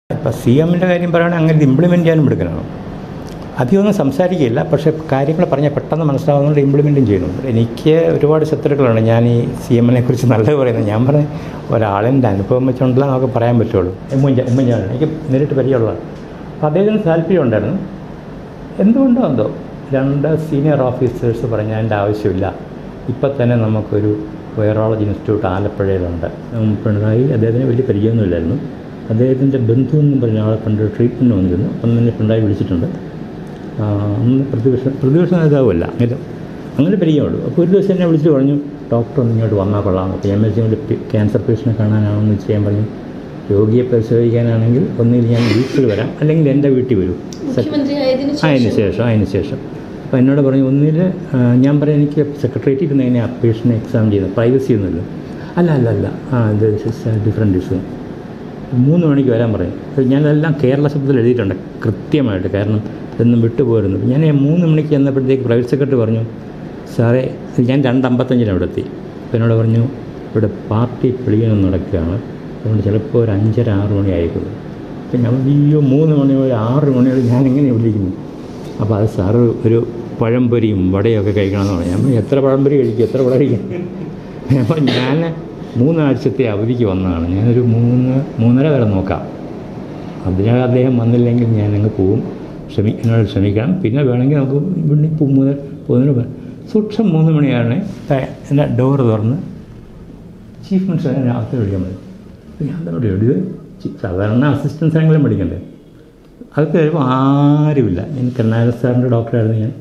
ഇപ്പം സി എമ്മിൻ്റെ കാര്യം പറയുകയാണെങ്കിൽ അങ്ങനെ ഇംപ്ലിമെൻറ്റ് ചെയ്യാനും എടുക്കലാണ് അധികമൊന്നും സംസാരിക്കില്ല പക്ഷേ കാര്യങ്ങൾ പറഞ്ഞാൽ പെട്ടെന്ന് മനസ്സിലാവുന്നതുകൊണ്ട് ഇംപ്ലിമെൻറ്റും ചെയ്യുന്നുണ്ട് എനിക്ക് ഒരുപാട് ശത്രുക്കളുണ്ട് ഞാൻ ഈ സി എമ്മിനെ കുറിച്ച് നല്ലത് പറയുന്നത് ഞാൻ പറഞ്ഞ ഒരാളിൻ്റെ അനുഭവം വെച്ചുകൊണ്ടല്ല നമുക്ക് പറയാൻ പറ്റുള്ളൂ ഉമ്മൻചാ ഉമ്മൻചാൻ എനിക്ക് നേരിട്ട് പരിചയമുള്ളതാണ് അപ്പോൾ അദ്ദേഹത്തിന് താല്പര്യം ഉണ്ടായിരുന്നു എന്തുകൊണ്ടോ എന്തോ രണ്ട് സീനിയർ ഓഫീസേഴ്സ് പറഞ്ഞ അതിൻ്റെ ആവശ്യമില്ല ഇപ്പം തന്നെ നമുക്കൊരു വൈറോളജി ഇൻസ്റ്റിറ്റ്യൂട്ട് ആലപ്പുഴയിലുണ്ട് ഉം, പിണറായി അദ്ദേഹത്തിന് വലിയ പരിചയമൊന്നുമില്ലായിരുന്നു അദ്ദേഹത്തിൻ്റെ ബന്ധു എന്നും പറഞ്ഞ ആളെ പണ്ട് ട്രീറ്റ്മെൻറ്റ് വന്നിരുന്നു അപ്പം തന്നെ പിണറായി വിളിച്ചിട്ടുണ്ട് ആ, അന്ന് പ്രതിപക്ഷ പ്രതിപക്ഷ നേതാവുമല്ല അങ്ങനെ അങ്ങനെ പരിചയമുള്ളൂ അപ്പോൾ ഒരു ദിവസം എന്നെ വിളിച്ച് പറഞ്ഞു ഡോക്ടർ ഒന്ന് ഇങ്ങോട്ട് വന്നാൽ കൊള്ളാം അപ്പോൾ ഞാൻ വിളിച്ചു ക്യാൻസർ പേഷ്യനെ കാണാനാണെന്ന് ചെയ്യാൻ പറഞ്ഞു രോഗിയെ പരിശോധിക്കാനാണെങ്കിൽ ഒന്നുകിൽ ഞാൻ വീട്ടിൽ വരാം അല്ലെങ്കിൽ എൻ്റെ വീട്ടിൽ വരൂ മുഖ്യമന്ത്രി ആയതിനു അതിന് ശേഷം ശേഷം അതിന് ശേഷം അപ്പോൾ എന്നോട് പറഞ്ഞു ഒന്നിൽ ഞാൻ പറയാം എനിക്ക് സെക്രട്ടേറിയറ്റിൽ ഇരുന്ന് എങ്ങനെ അപ്പേഷനെ എക്സാം ചെയ്യുന്നത് പ്രൈവസി ഒന്നുമില്ല അല്ല അല്ല അല്ല ആ ഇത് ഡിഫറെൻറ്റ് ഇഷ്യൂ മൂന്ന് മണിക്ക് വരാൻ പറയും അപ്പോൾ ഞാനെല്ലാം കേരള ശബ്ദത്തിൽ എഴുതിയിട്ടുണ്ട് കൃത്യമായിട്ട് കാരണം ഇതൊന്നും വിട്ടുപോയിരുന്നു ഞാൻ ഈ മൂന്ന് മണിക്ക് ചെന്നപ്പോഴത്തേക്ക് പ്രൈവറ്റ് സെക്രട്ടറി പറഞ്ഞു സാറേ ഞാൻ രണ്ടമ്പത്തഞ്ചിന് അവിടെ എത്തി അപ്പോൾ എന്നോട് പറഞ്ഞു ഇവിടെ പാർട്ടി പ്ലീനം നടക്കുകയാണ് അതുകൊണ്ട് ചിലപ്പോൾ ഒരു അഞ്ചര ആറ് മണി ആയിക്കോളും അപ്പം ഞാൻ പറഞ്ഞു, അയ്യോ മൂന്ന് മണി മുതൽ ആറ് മണി വരെ ഞാൻ എങ്ങനെ വിളിക്കുന്നു അപ്പോൾ അത് സാറ് ഒരു പഴംപൊരിയും വടയൊക്കെ കഴിക്കണമെന്ന് പറഞ്ഞു ഞാൻ പറഞ്ഞു, എത്ര പഴംപൊരി കഴിക്കും എത്ര വട കഴിക്കും അപ്പോൾ ഞാൻ മൂന്നാഴ്ചത്തെ അവധിക്ക് വന്നതാണ് ഞാനൊരു മൂന്ന് മൂന്നര വരെ നോക്കാം അതിനാൽ അദ്ദേഹം വന്നില്ലെങ്കിൽ ഞാൻ അങ്ങ് പോവും ക്ഷമി എന്നോട് ക്ഷമിക്കണം പിന്നെ വേണമെങ്കിൽ നമുക്ക് ഇവിടെ മൂന്ന് പോകുന്നതിന് മുമ്പ് സൂക്ഷം മൂന്ന് മണിയാണ് എൻ്റെ ഡോറ് തുറന്ന് ചീഫ് മിനിസ്റ്റർ എന്നെ അകത്ത് വിളിക്കാൻ മതി അപ്പോൾ ഞാൻ തന്നെ എഴുതി സാധാരണ അസിസ്റ്റൻസ് ആണെങ്കിലും പഠിക്കണ്ടേ അകത്ത് കഴിയുമ്പോൾ ആരുമില്ല ഞാൻ കരുണാകര സാറിൻ്റെ ഡോക്ടറായിരുന്നു ഞാൻ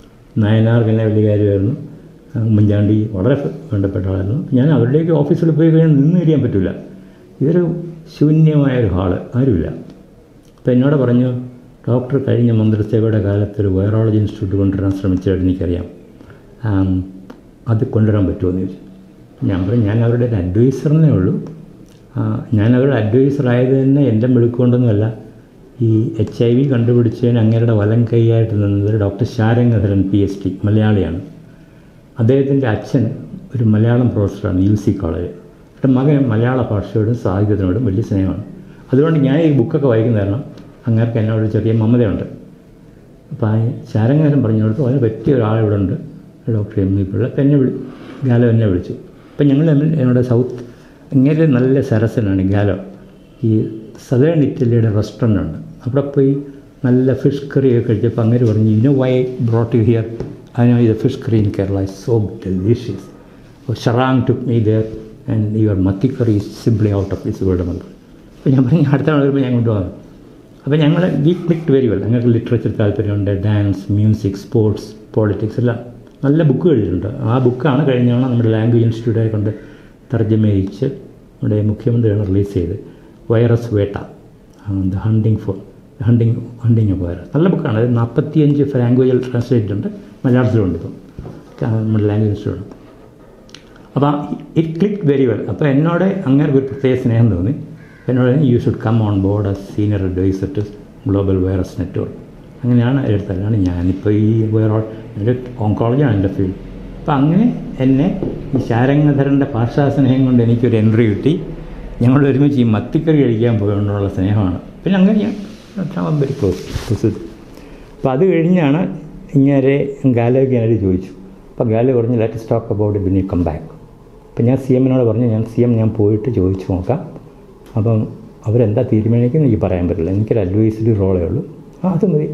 നയനാർ പിന്നെ വലിയ കാര്യമായിരുന്നു ആ, ഉമ്മൻചാണ്ടി വളരെ വേണ്ടപ്പെട്ട ആളായിരുന്നു ഞാൻ അവരുടെയൊക്കെ ഓഫീസിൽ പോയി കഴിഞ്ഞാൽ നിന്ന് തിരിയാൻ പറ്റില്ല ഇതൊരു ശൂന്യമായ ഒരു ഹാള് ആരുമില്ല അപ്പോൾ എന്നോട് പറഞ്ഞു ഡോക്ടർ കഴിഞ്ഞ മന്ത്രിസഭയുടെ കാലത്ത് ഒരു വൈറോളജി ഇൻസ്റ്റിറ്റ്യൂട്ട് കൊണ്ടുവരാൻ ശ്രമിച്ചതായിട്ട് എനിക്കറിയാം ആം, അത് കൊണ്ടുവരാൻ പറ്റുമോ എന്ന് ചോദിച്ചു ഞാൻ പറഞ്ഞു ഞാൻ അവരുടെ ഒരു അഡ്വൈസറിനേ ഉള്ളൂ ആ, ഞാൻ അവരുടെ അഡ്വൈസർ ആയത് തന്നെ എൻ്റെ മെടുക്കൊണ്ടൊന്നുമല്ല ഈ എച്ച് ഐ വി കണ്ടുപിടിച്ചതിന് അങ്ങേരുടെ വലം കൈയായിട്ട് നിന്നത് doctor Sarangadharan P H D മലയാളിയാണ് അദ്ദേഹത്തിൻ്റെ അച്ഛൻ ഒരു മലയാളം പ്രൊഫസറാണ് യു സി കോളേജ് എൻ്റെ മകൻ മലയാള ഭാഷയോടും സാഹിത്യത്തിനോടും വലിയ സ്നേഹമാണ് അതുകൊണ്ട് ഞാൻ ഈ ബുക്കൊക്കെ വായിക്കുന്ന കാരണം അങ്ങേർക്ക് എന്നോട് ചെറിയ മമതയുണ്ട് അപ്പോൾ ആ ശാരംഗാരം പറഞ്ഞു കൊടുത്തു അതിന് പറ്റിയ ഒരാൾ ഇവിടെ ഉണ്ട് ഡോക്ടർ എം ഇ പിള്ള അപ്പം എന്നെ വിളി ഗാലോ എന്നെ വിളിച്ചു അപ്പം ഞങ്ങൾ തമ്മിൽ എന്നോട് സൗത്ത് ഇങ്ങനെ നല്ല സരസനാണ് ഗാലോ ഈ സദേൺ ഇറ്റലിയുടെ റെസ്റ്റോറൻ്റ് ഉണ്ട് അവിടെ പോയി നല്ല ഫിഷ് കറിയൊക്കെ കഴിച്ചപ്പോൾ അങ്ങനെ പറഞ്ഞു I know why brought you here I know ഇത് fish curry in Kerala is so delicious Sharang took me there and your mathi curry is simply out of this world എന്ന് അപ്പോൾ ഞാൻ പറഞ്ഞു അടുത്ത ആൾ വരുമ്പോൾ ഞാൻ കൊണ്ടുപോകാം അപ്പോൾ ഞങ്ങൾ വി ക്ലിക്ട് വെരി വെൽ ഞങ്ങൾക്ക് ലിറ്ററേച്ചർ താല്പര്യമുണ്ട് ഡാൻസ് മ്യൂസിക് സ്പോർട്സ് പോളിറ്റിക്സ് എല്ലാം നല്ല ബുക്ക് എഴുതിയിട്ടുണ്ട് ആ ബുക്കാണ് കഴിഞ്ഞ തവണ നമ്മുടെ ലാംഗ്വേജ് ഇൻസ്റ്റിറ്റ്യൂട്ടായി കൊണ്ട് തർജ്ജമയിച്ച് നമ്മുടെ മുഖ്യമന്ത്രിയാണ് റിലീസ് ചെയ്ത് വൈറസ് വേട്ട the hunting for hunting hunting of virus നല്ല ബുക്കാണ് അത് നാൽപ്പത്തിയഞ്ച് ലാംഗ്വേജിൽ ട്രാൻസ്ലേറ്റ് ഉണ്ട് മലയാളത്തിലുണ്ട് ഇപ്പം നമ്മുടെ ലാംഗ്വേജ് ഇൻസ്റ്റിറ്റ്യൂട്ട് അപ്പോൾ ഇറ്റ് ക്ലിക്ക് വെരി വെൽ അപ്പോൾ എന്നോട് അങ്ങനെ ഒരു പ്രത്യേക സ്നേഹം തോന്നി എന്നോട് you should come on board as senior advisor to global virus network അങ്ങനെയാണ് എടുത്തല്ലാണ് ഞാനിപ്പോൾ ഈ വൈറോ എൻ്റെ ഓങ്കോളജിയാണ് എൻ്റെ ഫീൽഡ് അപ്പോൾ അങ്ങനെ എന്നെ ഈ ശാരംഗധരൻ്റെ ഭാഷാസ്നേഹം കൊണ്ട് എനിക്കൊരു എൻട്രി കിട്ടി ഞങ്ങൾ ഒരുമിച്ച് ഈ മത്തിക്കറി കഴിക്കാൻ പോയതുകൊണ്ടുള്ള സ്നേഹമാണ് പിന്നെ അങ്ങനെ ഞാൻ വെരി ക്ലോസ് ക്ലോസ് അപ്പോൾ അത് കഴിഞ്ഞാണ് ഇങ്ങനെ ഗാലോയ്ക്ക് എന്നോട് ചോദിച്ചു അപ്പോൾ ഗാലോ പറഞ്ഞു let's talk about been you come back അപ്പം ഞാൻ സി എമ്മിനോട് പറഞ്ഞു ഞാൻ സി എം ഞാൻ പോയിട്ട് ചോദിച്ചു നോക്കാം അപ്പം അവരെന്താ തീരുമാനിക്കുന്നത് എനിക്ക് പറയാൻ പറ്റില്ല എനിക്കൊരു അഡ്വൈസറി റോളേ ഉള്ളൂ ആ അത് മതി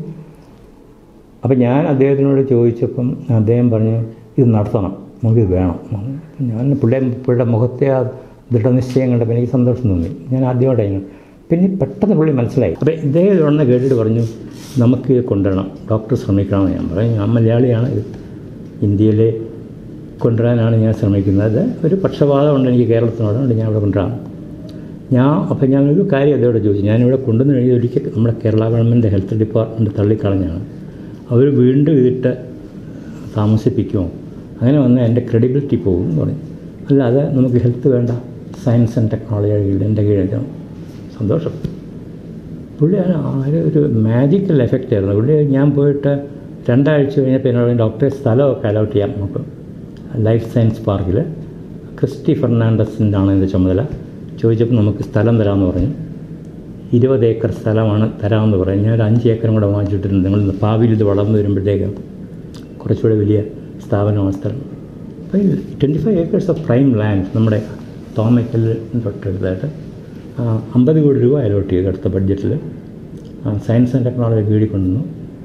അപ്പം ഞാൻ അദ്ദേഹത്തിനോട് ചോദിച്ചപ്പം അദ്ദേഹം പറഞ്ഞു ഇത് നടത്തണം നമുക്കിത് വേണം അപ്പം ഞാൻ പുള്ളിയെ പുള്ളിയുടെ മുഖത്തെ ആ ദൃഢനിശ്ചയം കണ്ടപ്പോൾ എനിക്ക് സന്തോഷം തോന്നി ഞാൻ ആദ്യമായിട്ടായിരുന്നു പിന്നെ പെട്ടെന്ന് പുള്ളി മനസ്സിലായി അപ്പോൾ ഇദ്ദേഹം ഉടനെ കേട്ടിട്ട് പറഞ്ഞു നമുക്ക് ഇത് കൊണ്ടുവരണം ഡോക്ടർ ശ്രമിക്കണമെന്ന് ഞാൻ പറഞ്ഞു ഞാൻ മലയാളിയാണ് ഇത് ഇന്ത്യയിലെ കൊണ്ടുവരാനാണ് ഞാൻ ശ്രമിക്കുന്നത് ഒരു പക്ഷപാതമുണ്ട് എനിക്ക് കേരളത്തിനോട് അതുകൊണ്ട് ഞാൻ ഇവിടെ കൊണ്ടുവരാം ഞാൻ അപ്പം ഞാനൊരു കാര്യം അതോടെ ചോദിച്ചു ഞാനിവിടെ കൊണ്ടുവന്ന് കഴിഞ്ഞ് ഒരിക്കൽ നമ്മുടെ കേരള ഗവൺമെൻറ് ഹെൽത്ത് ഡിപ്പാർട്ട്മെൻറ്റ് തള്ളിക്കളഞ്ഞാണ് അവർ വീണ്ടും ഇതിട്ട് താമസിപ്പിക്കുമോ അങ്ങനെ വന്നാൽ എൻ്റെ ക്രെഡിബിലിറ്റി പോകും എന്ന് പറഞ്ഞു അല്ലാതെ നമുക്ക് ഹെൽത്ത് വേണ്ട സയൻസ് ആൻഡ് ടെക്നോളജി കീഴിൽ എൻ്റെ കീഴിൽ സന്തോഷം പുള്ളി ആ ആ ഒരു മാജിക്കൽ എഫക്റ്റ് ആയിരുന്നു പുള്ളി ഞാൻ പോയിട്ട് രണ്ടാഴ്ച കഴിഞ്ഞപ്പോൾ എന്നോട് ഡോക്ടറെ സ്ഥലമൊക്കെ അലോട്ട് ചെയ്യാം നമുക്ക് ലൈഫ് സയൻസ് പാർക്കിൽ ക്രിസ്റ്റി ഫെർണാണ്ടസിൻ്റെ ആണ് ഇതിൻ്റെ ചുമതല ചോദിച്ചപ്പോൾ നമുക്ക് സ്ഥലം തരാമെന്ന് പറഞ്ഞു ഇരുപത് ഏക്കർ സ്ഥലമാണ് തരാമെന്ന് പറയും ഞാൻ ഒരു അഞ്ച് ഏക്കറും കൂടെ വാങ്ങിച്ചിട്ടുണ്ട് നിങ്ങൾ ഭാവിയിൽ ഇത് വളർന്നു വരുമ്പോഴത്തേക്ക് കുറച്ചുകൂടെ വലിയ സ്ഥാപനമാണ് സ്ഥലം അപ്പോൾ twenty five acres of prime land നമ്മുടെ തോമയ്ക്കൽ തൊട്ടടുത്തായിട്ട് ആ, അമ്പത് കോടി രൂപ അലോട്ട് ചെയ്തു അടുത്ത ബഡ്ജറ്റിൽ സയൻസ് ആൻഡ് ടെക്നോളജി കീഴിൽ കൊണ്ടുവന്നു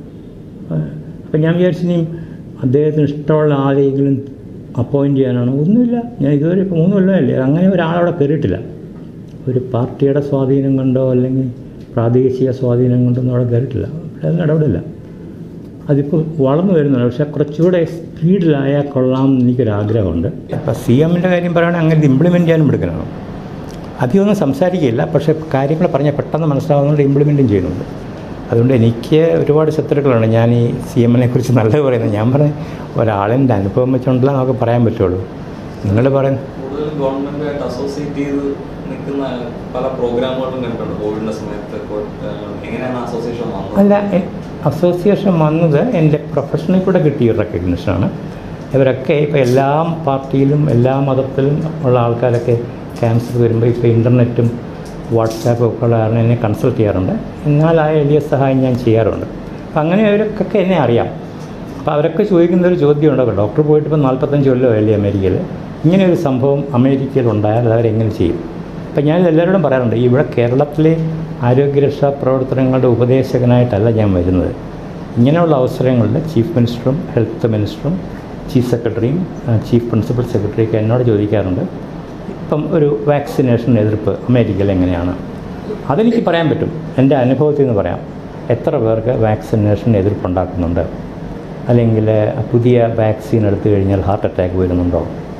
അപ്പം ഞാൻ വിചാരിച്ചു ഇനിയും അദ്ദേഹത്തിന് ഇഷ്ടമുള്ള ആരെങ്കിലും അപ്പോയിൻറ്റ് ചെയ്യാനാണ് ഒന്നുമില്ല ഞാൻ ഇതുവരെ ഇപ്പോൾ മൂന്ന് കൊല്ലമല്ലേ അങ്ങനെ ഒരാളവിടെ കയറിയിട്ടില്ല ഒരു പാർട്ടിയുടെ സ്വാധീനം കൊണ്ടോ അല്ലെങ്കിൽ പ്രാദേശിക സ്വാധീനം കൊണ്ടൊന്നും അവിടെ കയറിയിട്ടില്ല അതൊന്നും ഇടപെടില്ല അതിപ്പോൾ വളർന്നു വരുന്നുണ്ട് പക്ഷേ കുറച്ചുകൂടെ സ്പീഡിലായാൽ കൊള്ളാം എന്ന് എനിക്കൊരാഗ്രഹമുണ്ട് അപ്പോൾ സി എമ്മിൻ്റെ കാര്യം പറയുകയാണെങ്കിൽ അങ്ങനെ ഇത് ഇംപ്ലിമെൻറ്റ് ചെയ്യാനും എടുക്കണം അധികമൊന്നും സംസാരിക്കില്ല പക്ഷേ കാര്യങ്ങൾ പറഞ്ഞാൽ പെട്ടെന്ന് മനസ്സിലാവുന്നതുകൊണ്ട് ഇംപ്ലിമെൻറ്റും ചെയ്യുന്നുണ്ട് അതുകൊണ്ട് എനിക്ക് ഒരുപാട് ശത്രുക്കളുണ്ട് ഞാൻ ഈ സി എമ്മിനെ കുറിച്ച് നല്ലത് പറയുന്നത് ഞാൻ പറഞ്ഞ ഒരാളിൻ്റെ അനുഭവം വെച്ചുകൊണ്ടല്ല നമുക്ക് പറയാൻ പറ്റുള്ളൂ നിങ്ങൾ പറയുന്ന കൂടുതൽ ഗവൺമെന്റുമായിട്ട് അസോസിയേറ്റ് ചെയ്ത് നിൽക്കുന്ന പല പ്രോഗ്രാമുകളും കണ്ടിട്ടുണ്ട് കോവിഡിന്റെ സമയത്ത് കോ- ഏഹ് എങ്ങനെയാണ് അസോസിയേഷൻ വന്നത് അല്ല എ- അസോസിയേഷൻ വന്നത് എൻ്റെ പ്രൊഫഷനിൽ കൂടെ കിട്ടിയ ഒരു റെക്കഗ്നിഷനാണ് ഇവരൊക്കെ ഇപ്പോൾ എല്ലാ പാർട്ടിയിലും എല്ലാ മതത്തിലും ഉള്ള ആൾക്കാരൊക്കെ ക്യാൻസർ വരുമ്പോൾ ഇപ്പോൾ ഇൻ്റർനെറ്റും വാട്സാപ്പും ഒക്കെ ഉള്ള കാരണം എന്നെ കൺസൾട്ട് ചെയ്യാറുണ്ട് എന്നാൽ ആ എളിയ സഹായം ഞാൻ ചെയ്യാറുണ്ട് അപ്പം അങ്ങനെ അവരൊക്കെ എന്നെ അറിയാം അപ്പോൾ അവരൊക്കെ ചോദിക്കുന്ന ഒരു ചോദ്യം ഉണ്ടോ ഡോക്ടർ പോയിട്ട് ഇപ്പോൾ നാൽപ്പത്തഞ്ച് കൊല്ലമല്ലേ അമേരിക്കയിൽ ഇങ്ങനെ ഒരു സംഭവം അമേരിക്കയിൽ ഉണ്ടായാൽ അവരെങ്ങനെ ചെയ്യും അപ്പം ഞാൻ എല്ലാവരോടും പറയാറുണ്ട് ഇവിടെ കേരളത്തിലെ ആരോഗ്യരക്ഷാ പ്രവർത്തനങ്ങളുടെ ഉപദേശകനായിട്ടല്ല ഞാൻ വരുന്നത് ഇങ്ങനെയുള്ള അവസരങ്ങളിൽ ചീഫ് മിനിസ്റ്ററും ഹെൽത്ത് മിനിസ്റ്ററും ചീഫ് സെക്രട്ടറിയും ആ, ചീഫ് പ്രിൻസിപ്പൽ സെക്രട്ടറിയൊക്കെ എന്നോട് ചോദിക്കാറുണ്ട് ഇപ്പം ഒരു വാക്സിനേഷൻ എതിർപ്പ് അമേരിക്കയിൽ എങ്ങനെയാണ് അതെനിക്ക് പറയാൻ പറ്റും എൻ്റെ അനുഭവത്തിൽ നിന്ന് പറയാം എത്ര പേർക്ക് വാക്സിനേഷൻ എതിർപ്പുണ്ടാക്കുന്നുണ്ട് അല്ലെങ്കിൽ പുതിയ വാക്സിൻ എടുത്തു കഴിഞ്ഞാൽ ഹാർട്ട് അറ്റാക്ക് വരുന്നുണ്ടോ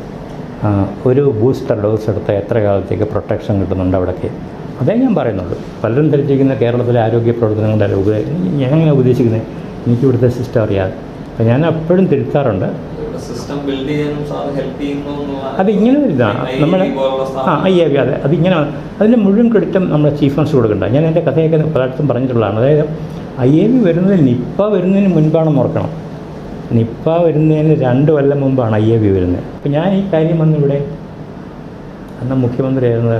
ആ, ഒരു ബൂസ്റ്റർ ഡോസ് എടുത്ത എത്ര കാലത്തേക്ക് പ്രൊട്ടക്ഷൻ കിട്ടുന്നുണ്ട് അവിടെയൊക്കെ അതേ ഞാൻ പറയുന്നുള്ളൂ പലരും ധരിച്ചിരിക്കുന്ന കേരളത്തിലെ ആരോഗ്യ പ്രവർത്തനങ്ങളുടെ ഉപ ഞാൻ എങ്ങനെ ഉപദേശിക്കുന്നത് എനിക്ക് ഇവിടുത്തെ സിസ്റ്റം അറിയാതെ അപ്പം ഞാൻ എപ്പോഴും തിരുത്താറുണ്ട് സിസ്റ്റം ബിൽഡ് ചെയ്യാനും സാർ ഹെൽപ്പ് ചെയ്യുന്നു എന്നുള്ള അത് ഇങ്ങനെ ഒരു ഇതാണ് IIT നമ്മൾ പോലുള്ള ആ സ്ഥാപനം. ഐ എ അതെ അതിങ്ങനെ അതിൻ്റെ മുഴുവൻ ക്രെഡിറ്റും നമ്മുടെ ചീഫ് മിനിസ്റ്റർ കൊടുക്കണ്ട ഞാൻ എൻ്റെ കഥയൊക്കെ പലയിടത്തും പറഞ്ഞിട്ടുള്ളതാണ് അതായത് ഐ എ വി വരുന്നത് നിപ്പ വരുന്നതിന് മുൻപാണെന്ന് ഓർക്കണം നിപ്പ വരുന്നതിന് രണ്ട് കൊല്ലം മുമ്പാണ് ഐ എ വി വരുന്നത് അപ്പോൾ ഞാൻ ഈ കാര്യം വന്ന് ഇവിടെ അന്ന് മുഖ്യമന്ത്രിയായിരുന്നത്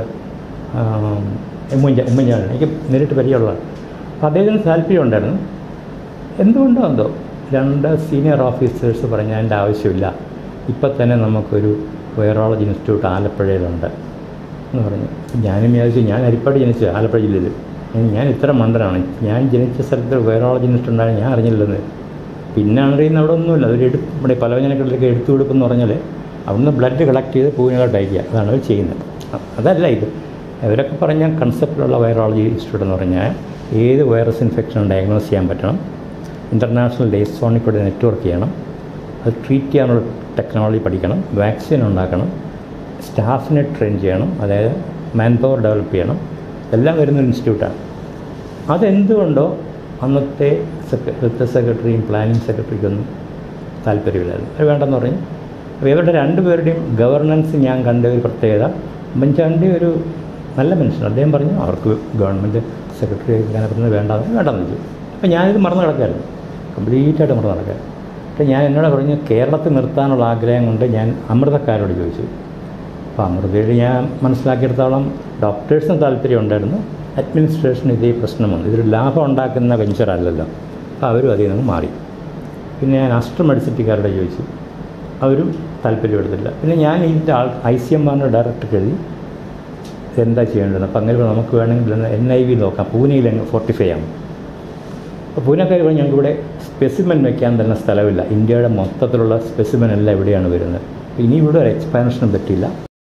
ഉമ്മൻചാ ഉമ്മൻചാണ്ടി എനിക്ക് നേരിട്ട് പരിചയമുള്ളതാണ് അപ്പോൾ അദ്ദേഹത്തിന് താല്പര്യം ഉണ്ടായിരുന്നു എന്തുകൊണ്ടോ എന്തോ രണ്ട് സീനിയർ ഓഫീസേഴ്സ് പറഞ്ഞ അതിൻ്റെ ആവശ്യമില്ല ഇപ്പം തന്നെ നമുക്കൊരു വൈറോളജി ഇൻസ്റ്റിറ്റ്യൂട്ട് ആലപ്പുഴയിലുണ്ട് എന്ന് പറഞ്ഞു ഞാനും വിചാരിച്ചു ഞാൻ അരിപ്പാട് ജനിച്ചു ആലപ്പുഴ ജില്ലയിൽ ഞാൻ- ഞാൻ ഇത്ര മണ്ടനാണ് ഞാൻ ജനിച്ച സ്ഥലത്ത് വൈറോളജി ഇൻസ്റ്റിറ്റ്യൂട്ട് ഉണ്ടായിരുന്നു ഞാൻ അറിഞ്ഞില്ലെന്ന് പിന്നാണ് അറിയുന്നത് അവിടെ ഒന്നുമില്ല അതൊരു എടുപ്പ് നമ്മുടെ പലവചനങ്ങളിലേക്ക് എടുത്തു കൊടുപ്പെന്ന് പറഞ്ഞാൽ അവിടുന്ന് ബ്ലഡ് കളക്ട് ചെയ്ത് പൂവിനോട്ട് അയക്കുക അതാണ് അവർ ചെയ്യുന്നത് അ- അതല്ല ഇത് ഇവരൊക്കെ പറഞ്ഞ കൺസെപ്റ്റിലുള്ള വൈറോളജി ഇൻസ്റ്റിറ്റ്യൂട്ട് എന്ന് പറഞ്ഞാൽ ഏത് വൈറസ് ഇൻഫെക്ഷനും ഡയഗ്നോസ് ചെയ്യാൻ പറ്റണം ഇൻ്റർനാഷണൽ ഡേസോണിൽ കൂടെ നെറ്റ്വർക്ക് ചെയ്യണം അത് ട്രീറ്റ് ചെയ്യാനുള്ള ടെക്നോളജി പഠിക്കണം വാക്സിൻ ഉണ്ടാക്കണം സ്റ്റാഫിനെ ട്രെയിൻ ചെയ്യണം അതായത് മാൻ പവർ ഡെവലപ്പ് ചെയ്യണം എല്ലാം വരുന്നൊരു ഇൻസ്റ്റിറ്റ്യൂട്ടാണ് അതെന്തുകൊണ്ടോ അന്നത്തെ സെക്ര ഹെൽത്ത് സെക്രട്ടറിയും പ്ലാനിങ് സെക്രട്ടറിക്കൊന്നും താല്പര്യമില്ലായിരുന്നു അത് വേണ്ടെന്ന് പറഞ്ഞു അപ്പോൾ ഇവരുടെ രണ്ടുപേരുടെയും ഗവർണൻസ് ഞാൻ കണ്ട ഒരു പ്രത്യേകത ഉമ്മൻചാണ്ടി ഒരു നല്ല മനുഷ്യൻ അദ്ദേഹം പറഞ്ഞു അവർക്ക് ഗവൺമെൻറ് സെക്രട്ടറി അങ്ങനെ പറഞ്ഞത് വേണ്ടെന്ന് വേണ്ടെന്ന് വെച്ചു അപ്പോൾ ഞാനിത് മറന്നു കിടക്കായിരുന്നു കംപ്ലീറ്റ് ആയിട്ട് മറന്നു കിടക്കുക അപ്പോൾ ഞാൻ എന്നോട് പറഞ്ഞു കേരളത്തിൽ നിർത്താനുള്ള ആഗ്രഹം കൊണ്ട് ഞാൻ അമൃതക്കാരോട് ചോദിച്ചു അപ്പോൾ അമൃതയിൽ ഞാൻ മനസ്സിലാക്കിയെടുത്തോളം ഡോക്ടേഴ്സിന് താല്പര്യം ഉണ്ടായിരുന്നു അഡ്മിനിസ്ട്രേഷൻ ഇതേ പ്രശ്നം വന്നു ഇതൊരു ലാഭം ഉണ്ടാക്കുന്ന വെഞ്ചർ അല്ലല്ലോ അപ്പോൾ അവരും അതിൽ നിന്ന് മാറി പിന്നെ ഞാൻ അസ്റ്റർ മെഡിസിറ്റിക്കാരോട് ചോദിച്ചു അവരും താല്പര്യം എടുത്തില്ല പിന്നെ ഞാൻ ഇതിൻ്റെ ആൾ ഐ സി എം ആറിൻ്റെ ഡയറക്ടർ എഴുതി എന്താ ചെയ്യേണ്ടത് അപ്പോൾ അങ്ങനെ നമുക്ക് വേണമെങ്കിൽ എൻ ഐ വി നോക്കാം പൂനെയിൽ ഫോർട്ടിഫൈ ആകും അപ്പോൾ പൂനെക്കാർ പറഞ്ഞു ഞങ്ങൾക്ക് ഇവിടെ സ്പെസിമെൻ വെക്കാൻ തന്നെ സ്ഥലമില്ല ഇന്ത്യയുടെ മൊത്തത്തിലുള്ള സ്പെസിമെൻ എല്ലാം ഇവിടെയാണ് വരുന്നത് ഇനി ഇവിടെ ഒരു എക്സ്പാൻഷനും പറ്റില്ല